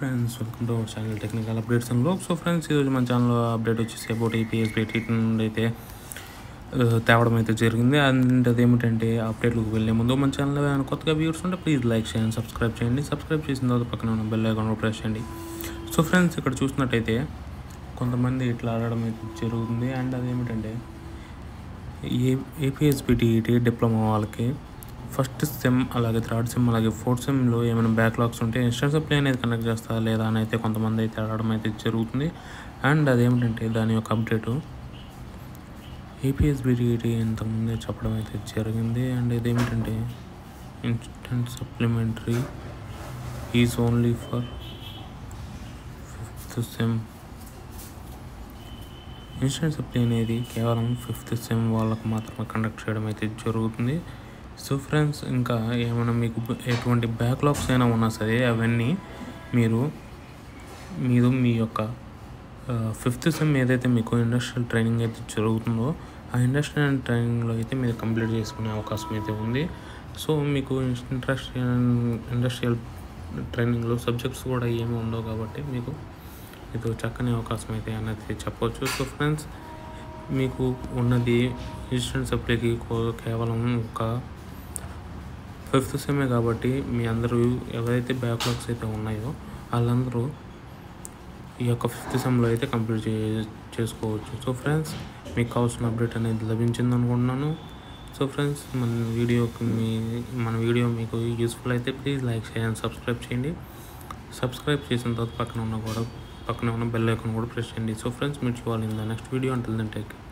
friends welcome to our channel technical updates and look so friends ఈరోజు మన ఛానల్లో update వచ్చేసి అబౌట్ ఈపీఎస్బీ ట్రీట్మెంట్ అయితే ఆ, తేవడం అయితే జరిగింది అండ్ అదేమిటంటే అప్డేట్లకు వెళ్ళే ముందు మన ఛానల్ ఏమైనా కొత్తగా వ్యూర్స్ ఉంటే ప్లీజ్ లైక్ చేయండి సబ్స్క్రైబ్ చేయండి సబ్స్క్రైబ్ చేసిన తర్వాత పక్కన ఉన్న బెల్ ఐకాన్ ప్రెస్ చేయండి సో ఫ్రెండ్స్ ఇక్కడ చూసినట్టయితే కొంతమంది ఇట్లా ఆడడం అయితే జరుగుతుంది అండ్ అదేమిటంటే ఏ ఏపీఎస్బిటిఈటి డిప్లొమా వాళ్ళకి ఫస్ట్ సెమ్ అలాగే థర్డ్ సెమ్ అలాగే ఫోర్త్ సెమ్లో ఏమైనా బ్యాక్లాగ్స్ ఉంటే ఇన్స్టెన్స్ ప్లే అనేది కనెక్ట్ చేస్తా లేదా అని అయితే కొంతమంది అయితే అడగడం అయితే జరుగుతుంది అండ్ అదేమిటంటే దాని యొక్క అప్డేటు ఏపీఎస్బిటిఈటి ఇంతకుముందే చెప్పడం అయితే జరిగింది అండ్ ఇదేమిటంటే instant supplementary is only for fifth sem insurance supply అనేది కేవలం ఫిఫ్త్ సెమ్ వాళ్ళకు మాత్రమే కండక్ట్ చేయడం అయితే జరుగుతుంది సో ఫ్రెండ్స్ ఇంకా ఏమైనా మీకు ఎటువంటి బ్యాక్లాగ్స్ అయినా ఉన్నా సరే అవన్నీ మీరు మీరు మీ యొక్క ఫిఫ్త్ సెమ్ ఏదైతే మీకు ఇండస్ట్రియల్ ట్రైనింగ్ అయితే జరుగుతుందో ఆ ఇండస్ట్రియల్ ట్రైనింగ్లో అయితే మీరు కంప్లీట్ చేసుకునే అవకాశం అయితే ఉంది సో మీకు ఇండస్ట్రియల్ ఇండస్ట్రియల్ ట్రైనింగ్లో సబ్జెక్ట్స్ కూడా ఏమి ఉండవు కాబట్టి మీకు ఇది ఒక చక్కని అవకాశం అయితే అనేది చెప్పవచ్చు సో ఫ్రెండ్స్ మీకు ఉన్నది ఇన్సూరెన్స్ సప్లైకి కో- కేవలం ఒక ఫిఫ్త్ సెమే కాబట్టి మీ అందరూ ఎవరైతే బ్యాక్లాగ్స్ అయితే ఉన్నాయో వాళ్ళందరూ ఈ యొక్క ఫిఫ్త్ సెమ్లో అయితే కంప్లీట్ చే చేసుకోవచ్చు సో ఫ్రెండ్స్ మీకు కావాల్సిన అప్డేట్ అనేది లభించింది అనుకుంటున్నాను సో ఫ్రెండ్స్ మన వీడియోకి మీ మన వీడియో మీకు యూస్ఫుల్ అయితే ప్లీజ్ లైక్ చేయండి సబ్స్క్రైబ్ చేయండి సబ్స్క్రైబ్ చేసిన తర్వాత పక్కన ఉన్న కూడా పక్కన ఉన్న బెల్ ఐకాన్ కూడా ప్రెస్ చేయండి so friends meet you all in the next video until then take